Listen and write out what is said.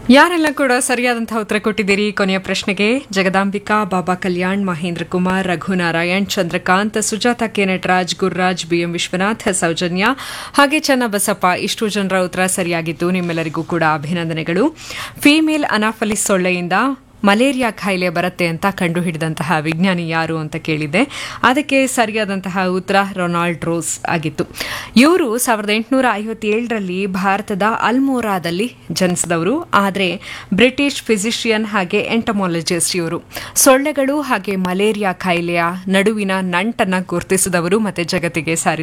ಯಾರೆಲ್ಲ ಕೂಡ ಸರಿಯಾದಂತಹ ಉತ್ತರ ಕೊಟ್ಟಿದ್ದೀರಿ ಕೊನೆಯ ಪ್ರಶ್ನೆಗೆ ಜಗದಾಂಬಿಕಾ ಬಾಬಾ ಕಲ್ಯಾಣ್ ಮಹೇಂದ್ರ ಕುಮಾರ್ ರಘುನಾರಾಯಣ್ ಚಂದ್ರಕಾಂತ್ ಸುಜಾತ ಕೆ ನಟರಾಜ್ ಗುರುರಾಜ್ ಬಿಎಂ ವಿಶ್ವನಾಥ್ ಸೌಜನ್ಯ ಹಾಗೆ ಚನ್ನಬಸಪ್ಪ ಇಷ್ಟು ಜನರ ಉತ್ತರ ಸರಿಯಾಗಿತ್ತು ನಿಮ್ಮೆಲ್ಲರಿಗೂ ಕೂಡ ಅಭಿನಂದನೆಗಳು ಫೀಮೇಲ್ ಅನಾಫಲಿಸ್ ಸೊಳ್ಳೆಯಿಂದ ಮಲೇರಿಯಾ ಕಾಯಿಲೆ ಬರುತ್ತೆ ಅಂತ ಕಂಡುಹಿಡಿದಂತಹ ವಿಜ್ಞಾನಿ ಯಾರು ಅಂತ ಕೇಳಿದ್ದೆ ಅದಕ್ಕೆ ಸರಿಯಾದಂತಹ ಉತ್ತರ ರೊನಾಲ್ಡ್ ರೋಸ್ ಆಗಿತ್ತು ಇವರು ಸಾವಿರದ ಎಂಟುನೂರ ಐವತ್ತೇಳರಲ್ಲಿ ಭಾರತದ ಅಲ್ಮೋರಾದಲ್ಲಿ ಜನಿಸಿದವರು ಆದರೆ ಬ್ರಿಟಿಷ್ ಫಿಸಿಷಿಯನ್ ಹಾಗೆ ಎಂಟಮಾಲಜಿಸ್ಟ್ ಇವರು ಸೊಳ್ಳೆಗಳು ಹಾಗೆ ಮಲೇರಿಯಾ ಕಾಯಿಲೆಯ ನಡುವಿನ ನಂಟನ್ನ ಗುರುತಿಸಿದವರು ಮತ್ತೆ ಜಗತ್ತಿಗೆ ಸಾರಿ